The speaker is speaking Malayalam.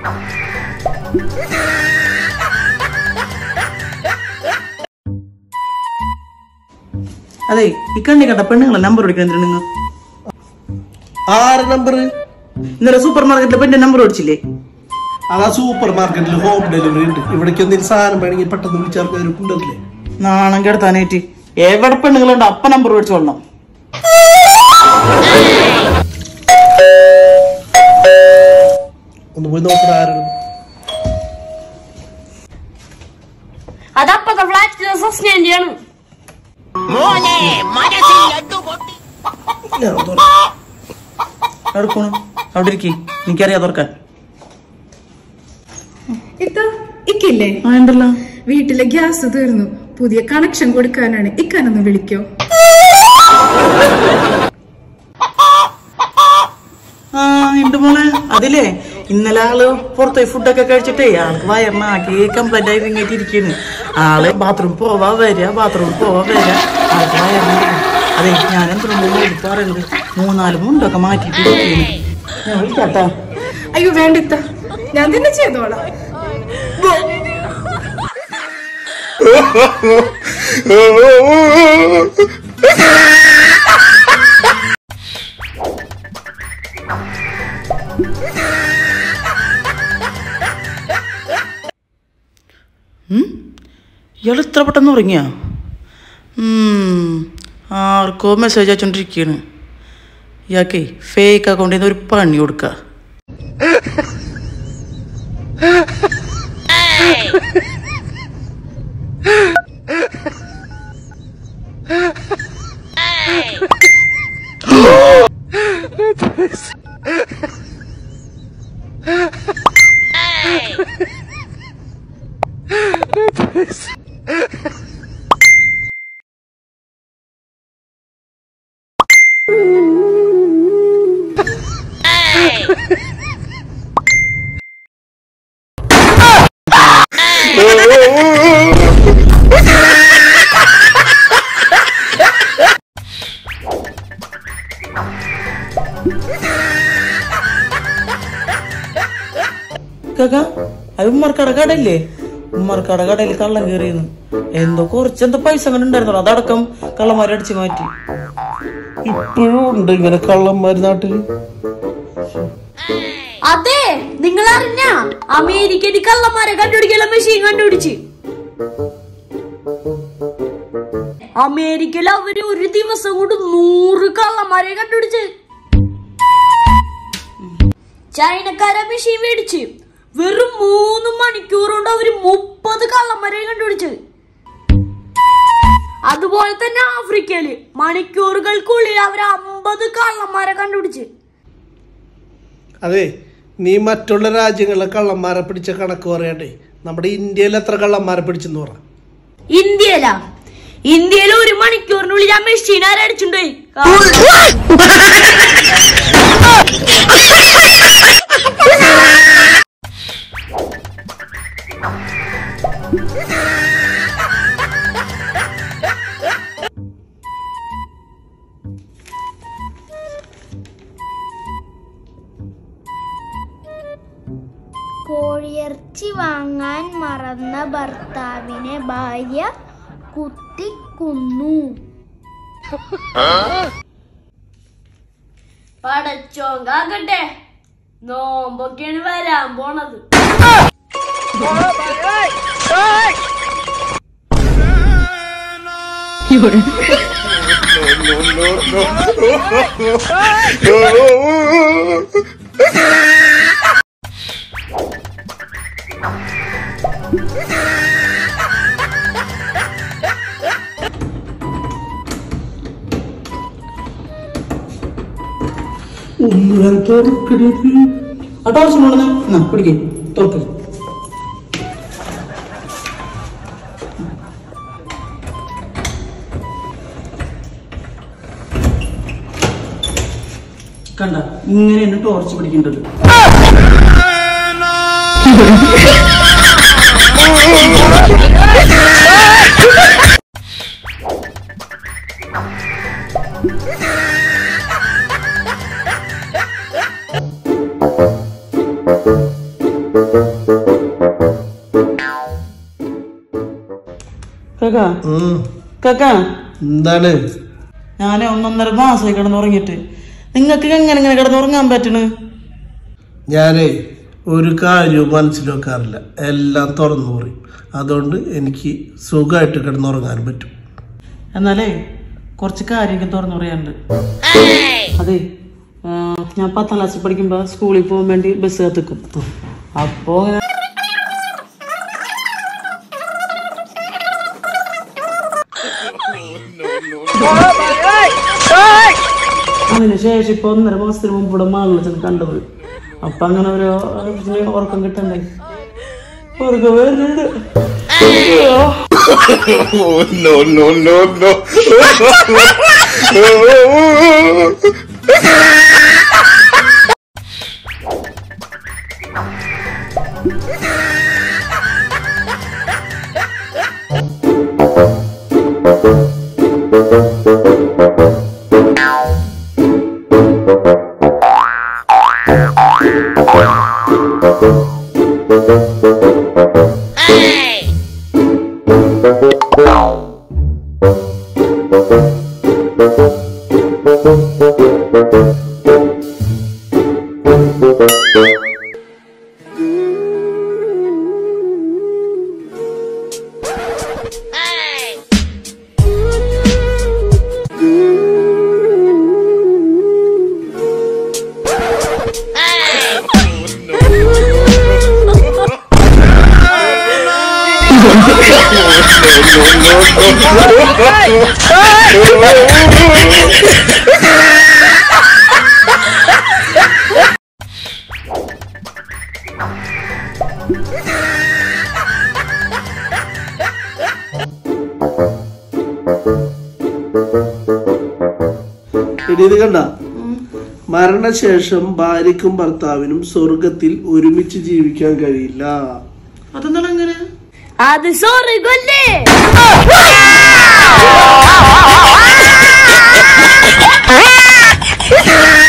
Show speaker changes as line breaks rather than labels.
അതെ ഈ കണ്ണി കണ്ട പെണ്ണുങ്ങളെ നമ്പർ വിളിക്കണം നിങ്ങൾ
ആറ് നമ്പർ
ഇന്നലെ സൂപ്പർ മാർക്കറ്റിലെ പെണ്ണിന്റെ നമ്പർ വിളിച്ചില്ലേ
അതാ സൂപ്പർ മാർക്കറ്റിൽ ഹോം ഡെലിവറി ഉണ്ട് ഇവിടേക്ക് എന്തെങ്കിലും സാധനം വേണമെങ്കിൽ പെട്ടെന്ന് വിളിച്ചാൽ അവർ കൊണ്ടുവരില്ലേ
നാണം കെടുത്താനായിട്ട് എവിടെ പെണ്ണുങ്ങളുണ്ട് അപ്പ നമ്പർ വിളിച്ചോളണം
ഒന്ന് പോയി നോക്കണ ആരാണ്
അതപ്പത്തെ ഫ്ലാറ്റിലെ സസ്റ്റാൻഡിയാണ്
ഞാൻ തുറ-
അവിടെ പോണു അവിടെ ഇരിക്കി എനിക്കറിയാം തുറക്കാൻ
ഇത്ത ഇക്കില്ലേ
ആ ഉണ്ടല്ലോ
വീട്ടിലെ ഗ്യാസ് തീർന്നു പുതിയ കണക്ഷൻ കൊടുക്കാനാണ് ഇക്കാനൊന്ന് വിളിക്കോ
ആ ഉണ്ട് മോളെ അതിലേ ഇന്നലെ ആള് പുറത്തുപോയി ഫുഡൊക്കെ കഴിച്ചിട്ടേ ആൾക്ക് വയറിനാക്കി കംപ്ലൈന്റ് ആയി ഇങ്ങോട്ട് ഇരിക്കുന്നു ആള് ബാത്റൂം പോവാ വരിക ബാത്റൂം പോവാ വരിക ആൾക്ക് വയറിന് അതെ ഞാൻ എന്തുകൊണ്ട് പറയുന്നത് മൂന്നാല് മുണ്ടൊക്കെ മാറ്റിയിട്ട് ഇരിക്കുന്നു ഞാൻ വിളിക്കാട്ടാ
അയ്യോ വേണ്ട ഇത്ത ഞാൻ തന്നെ ചെയ്തോളാം
ഇയാൾ ഇത്ര പെട്ടെന്ന് ഉറങ്ങിയ ആർക്കോ മെസ്സേജ് അയച്ചോണ്ടിരിക്കുകയാണ് ഇയാൾക്കേ ഫേക്ക് അക്കൗണ്ടിൽ നിന്ന് ഒരു പണി കൊടുക്കുക കാക്ക അത് ഉമ്മർക്കട കടയില്ലേ ഉമ്മർക്കട കടയിൽ കള്ളം കയറിയെന്ന് എന്തോ കുറച്ചെന്തോ പൈസ അങ്ങനെ ഉണ്ടായിരുന്നല്ലോ അതടക്കം കള്ളന്മാരെ അടിച്ചു മാറ്റി
ഇപ്പോഴും ഉണ്ട് ഇങ്ങനെ കള്ളന്മാർ നാട്ടില്
അതെ നിങ്ങൾ അറിഞ്ഞ അമേരിക്കയിൽ കള്ളന്മാരെ കണ്ടുപിടിക്കാനുള്ള മെഷീൻ കണ്ടുപിടിച്ച് അമേരിക്കയിൽ അവര് ഒരു ദിവസം കൊണ്ട് നൂറ് കള്ളന്മാരെ കണ്ടുപിടിച്ച് ചൈനക്കാരെ മെഷീൻ മേടിച്ച് വെറും മൂന്ന് മണിക്കൂർ കൊണ്ട് അവര് മുപ്പത് കള്ളന്മാരെ കണ്ടുപിടിച്ച് അതുപോലെ തന്നെ ആഫ്രിക്കയില് മണിക്കൂറുകൾക്കുള്ളിൽ അവർ അമ്പത് കള്ളന്മാരെ കണ്ടുപിടിച്ച്
അതെ നീ മറ്റുള്ള രാജ്യങ്ങളിലെ കള്ളന്മാരെ പിടിച്ച കണക്ക് പറയാണ്ടേ നമ്മുടെ ഇന്ത്യയിൽ എത്ര കള്ളന്മാരെ പിടിച്ചെന്ന് പറ
ഇന്ത്യയിലാ ഇന്ത്യയിൽ ഒരു മണിക്കൂറിനുള്ളിൽ ആ മെഷീൻ ആരടിച്ചിട്ടുണ്ടായി
കോഴിയിറച്ചി വാങ്ങാൻ മറന്ന ഭർത്താവിനെ ഭാര്യ കുത്തിക്കൊന്നു
പടച്ചോൻ കാക്കട്ടെ നോമ്പൊക്കെയാണ് വരാൻ പോണത്
ഒന്നും തുറക്കരുത്
ആ ടോർച്ച് കൊണ്ടുവന്ന് എന്നാ പിടിക്കേ തുറക്ക് കണ്ട ഇങ്ങനെയാണ് ടോർച്ച് പിടിക്കേണ്ടത് കാക്ക
ഉം.
കാക്ക
എന്താണ്
ഞാൻ ഒന്നൊന്നര മാസമായി കിടന്നുറങ്ങിയിട്ട് നിങ്ങൾക്ക് എങ്ങനെ ഇങ്ങനെ കിടന്നുറങ്ങാൻ പറ്റണ്
ഞാനേ ഒരു കാര്യവും മനസ്സിൽ വെക്കാറില്ല എല്ലാം തുറന്നു പറയും അതുകൊണ്ട് എനിക്ക് സുഖമായിട്ട് കിടന്നുറങ്ങാൻ പറ്റും
എന്നാലേ കുറച്ച് കാര്യമൊക്കെ തുറന്നു പറയാനുണ്ട് അതെ ആ, ഞാൻ പത്താം ക്ലാസ്സിൽ പഠിക്കുമ്പോ സ്കൂളിൽ പോകാൻ വേണ്ടി ബസ് കത്തിക്കും അപ്പോ ഇങ്ങനെ അതിനുശേഷം ഇപ്പൊ ഒന്നര മാസത്തിന് മുമ്പ് ഇവിടെ മാളിൽ ചെന്ന് കണ്ടത് അപ്പൊ അങ്ങനെ ഒരു ഇതിന് ഉറക്കം കിട്ടണ്ടേ ഉറക്കം വരുന്നുണ്ട്
ഇനി ഇത് കണ്ട മരണശേഷം ഭാര്യക്കും ഭർത്താവിനും സ്വർഗത്തിൽ ഒരുമിച്ച് ജീവിക്കാൻ കഴിയില്ല
അതെന്താണ് അങ്ങനെ
അത് സ്വർഗല്ലേ
ആ